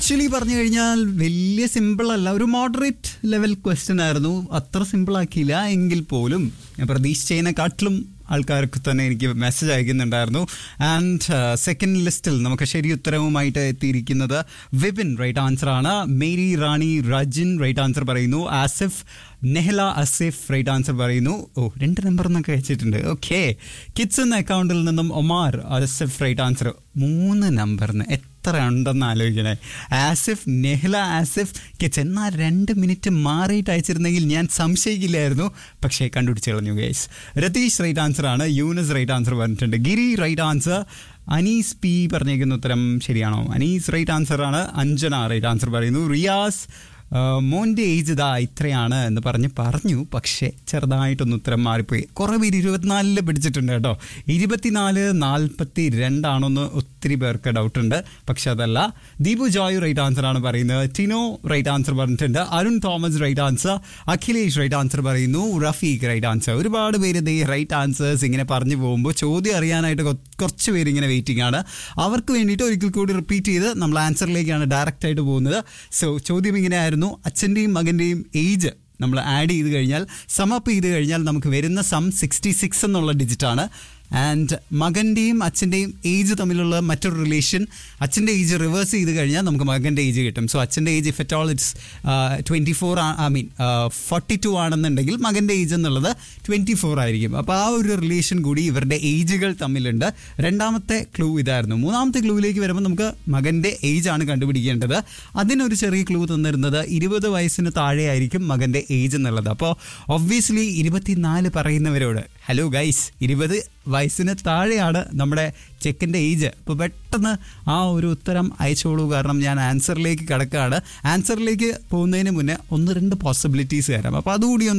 actually പറഞ്ഞു കഴിഞ്ഞാൽ വലിയ സിമ്പിൾ അല്ല ഒരു മോഡറേറ്റ് ലെവൽ ക്വസ്റ്റ്യൻ ആയിരുന്നു അത്ര സിമ്പിൾ ആക്കിയില്ല എങ്കിൽ പോലും ഞാൻ പ്രതീക്ഷിച്ചതിനെക്കാട്ടിലും ആൾക്കാർക്ക് തന്നെ എനിക്ക് മെസ്സേജ് അയക്കുന്നുണ്ടായിരുന്നു ആൻഡ് സെക്കൻഡ് ലിസ്റ്റിൽ നമുക്ക് ശരി ഉത്തരവുമായിട്ട് എത്തിയിരിക്കുന്നത് വിപിൻ റൈറ്റ് ആൻസർ ആണ് Mary Rani Rajin right answer പറയുന്നു ആസിഫ് നെഹ്ല അസിഫ് റൈറ്റ് ആൻസർ പറയുന്നു ഓ രണ്ട് നമ്പർ എന്നൊക്കെ വെച്ചിട്ടുണ്ട് ഓക്കെ കിഡ്സ് എന്ന അക്കൗണ്ടിൽ നിന്നും ഒമാർ അസിഫ് റൈറ്റ് ആൻസർ മൂന്ന് നമ്പറിന് എത്ര ഉണ്ടെന്ന് ആലോചിക്കണേ ആസിഫ് നെഹ്ല ആസിഫ് കിഡ്സ് എന്നാൽ രണ്ട് മിനിറ്റ് മാറിയിട്ട് അയച്ചിരുന്നെങ്കിൽ ഞാൻ സംശയിക്കില്ലായിരുന്നു പക്ഷേ കണ്ടുപിടിച്ച് കളഞ്ഞു ഗൈസ് രതീഷ് റൈറ്റ് ആൻസർ ആണ് യൂനസ് റൈറ്റ് ആൻസർ പറഞ്ഞിട്ടുണ്ട് Giri right answer Anees P പറഞ്ഞേക്കുന്ന ഉത്തരം ശരിയാണോ അനീസ് റൈറ്റ് ആൻസർ ആണ് അഞ്ജന റൈറ്റ് ആൻസർ പറയുന്നു റിയാസ് ആ, മോൻ്റെ ഏജ് ഇതാ ഇത്രയാണ് എന്ന് പറഞ്ഞ് പറഞ്ഞു പക്ഷേ ചെറുതായിട്ടൊന്ന് ഉത്തരം മാറിപ്പോയി കുറേ പേര് ഇരുപത്തിനാലില് പിടിച്ചിട്ടുണ്ട് കേട്ടോ ഇരുപത്തിനാല് നാൽപ്പത്തി രണ്ടാണോന്ന് ഒത്തിരി പേർക്ക് ഡൗട്ട് ഉണ്ട് പക്ഷെ അതല്ല ദീപു ജോയ് റൈറ്റ് ആൻസർ ആണ് പറയുന്നത് ടിനോ റൈറ്റ് ആൻസർ പറഞ്ഞിട്ടുണ്ട് Arun Thomas right answer Akhilesh right answer പറയുന്നു റഫീഖ് റൈറ്റ് ആൻസർ ഒരുപാട് പേര് ദേ റൈറ്റ് ആൻസേഴ്സ് ഇങ്ങനെ പറഞ്ഞു പോകുമ്പോൾ ചോദ്യം അറിയാനായിട്ട് കൊ- കുറച്ച് പേര് ഇങ്ങനെ വെയിറ്റിംഗ് ആണ് അവർക്ക് വേണ്ടിയിട്ട് ഒരിക്കൽ കൂടി റിപ്പീറ്റ് ചെയ്ത് നമ്മൾ ആൻസറിലേക്കാണ് ഡയറക്റ്റ് ആയിട്ട് പോകുന്നത് സോ ചോദ്യം ഇങ്ങനെ ആയിരുന്നു അച്ഛൻ്റെയും മകൻ്റെയും ഏജ് നമ്മൾ ആഡ് ചെയ്ത് കഴിഞ്ഞാൽ സമപ്പ് ചെയ്ത് കഴിഞ്ഞാൽ നമുക്ക് വരുന്ന സം സിക്സ്റ്റി സിക്സ് എന്നുള്ള ഡിജിറ്റാണ് ആൻഡ് മകൻ്റെയും അച്ഛൻ്റെയും ഏജ് തമ്മിലുള്ള മറ്റൊരു റിലേഷൻ അച്ഛൻ്റെ ഏജ് റിവേഴ്സ് ചെയ്ത് കഴിഞ്ഞാൽ നമുക്ക് മകൻ്റെ ഏജ് കിട്ടും സോ അച്ഛൻ്റെ age if at all it's twenty four I mean forty two ആണെന്നുണ്ടെങ്കിൽ മകൻ്റെ ഏജ് എന്നുള്ളത് ട്വൻറ്റി ഫോർ ആയിരിക്കും അപ്പോൾ ആ ഒരു റിലേഷൻ കൂടി ഇവരുടെ ഏജുകൾ തമ്മിലുണ്ട് രണ്ടാമത്തെ ക്ലൂ ഇതായിരുന്നു മൂന്നാമത്തെ ക്ലൂവിലേക്ക് വരുമ്പോൾ നമുക്ക് മകൻ്റെ ഏജ് ആണ് കണ്ടുപിടിക്കേണ്ടത് അതിനൊരു ചെറിയ ക്ലൂ തന്നിരുന്നത് ഇരുപത് വയസ്സിന് താഴെ ആയിരിക്കും മകൻ്റെ ഏജ് എന്നുള്ളത് അപ്പോൾ ഒബ്വിയസ്ലി ഇരുപത്തിനാല് പറയുന്നവരോട് ഹലോ ഗൈസ് ഇരുപത് വയസ്സിന് താഴെയാണ് നമ്മുടെ ചെക്കിൻ്റെ ഏജ് അപ്പോൾ പെട്ടെന്ന് ആ ഒരു ഉത്തരം അയച്ചോളൂ കാരണം ഞാൻ ആൻസറിലേക്ക് കിടക്കുകയാണ് ആൻസറിലേക്ക് പോകുന്നതിന് മുന്നേ ഒന്ന് രണ്ട് പോസിബിലിറ്റീസ് തരാം അപ്പോൾ അതുകൂടി ഒന്ന്